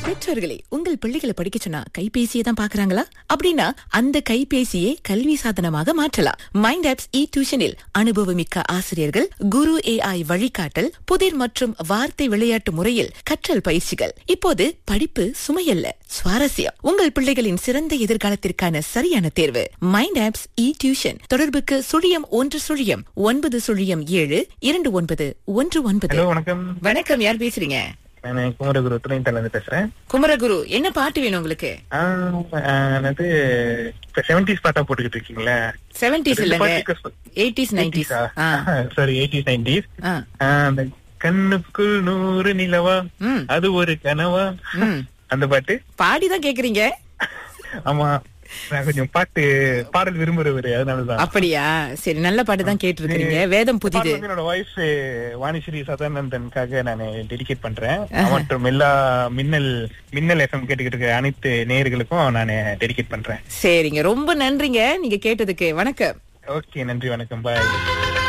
பெற்றோர்களே உங்கள் பிள்ளைகளை படிக்க சொன்னா கைபேசியை தான் பாக்குறாங்களா அப்படின்னா அந்த கைபேசியை கல்வி சாதனமாக மாற்றலாம் மைண்ட் ஆப்ஸ் இ டியூஷனில் அனுபவமிக்க ஆசிரியர்கள் குரு ஏஐ வழிகாட்டல் புதிர் மற்றும் வார்த்தை விளையாட்டு முறையில் கற்றல் பயிற்சிகள் இப்போது படிப்பு சுமையல்ல சுவாரஸ்யம் உங்கள் பிள்ளைகளின் சிறந்த எதிர்காலத்திற்கான சரியான தேர்வு மைண்ட் ஆப்ஸ் இ டியூஷன் தொடர்புக்கு சுழியம் ஒன்று சுழியம் ஒன்பது சுழியம் ஏழு இரண்டு ஒன்பது ஒன்று ஒன்பது ஹலோ வணக்கம் வணக்கம் யார் பேசுறீங்க நான் குமரகுரு துணைத்தல இருந்து பேசுறேன் குமரகுரு என்ன பாட்டு வேணும் உங்களுக்கு ஆஹ், ஆஹ், என்னது இப்ப செவன்டிஸ் பாட்டா போட்டுக்கிட்டு இருக்கீங்களா செவன்டிஸ் ரெண்டு இல்லங்க பாட்டுக்கு சொ- எயிட்டிஸ் நைன்டிஸ் 80s ஆ? சாரி எயிட்டிஸ் நைன்டிஸ் அந்த கண்ணுக்குள் நூறு நிலவா ம். அது ஒரு கனவா ம். அந்த பாட்டு பாடிதான் கேக்குறீங்க ஆமா நான் கொஞ்சம் பாட்டு பாடல் விரும்புறவரு அதனாலதான் அப்படியா சரி நல்ல பாட்டு தான் கேட்டு இருக்கீங்க வேதம் இந்த புதிது பாடல் வந்து என்னோட ஒய்ஃப் வாணிஸ்ரீ சதானந்தனுக்காக நான் டெடிகேட் பண்றேன் மற்றும் எல்லா மின்னல் மின்னல் எஃப்எம் கேட்டுக்கிட்டு இருக்க அனைத்து நேயர்களுக்கும் நான் டெடிகேட் பண்றேன் சரிங்க ரொம்ப நன்றிங்க நீங்க கேட்டதுக்கு வணக்கம் ஓகே நன்றி வணக்கம் பாய்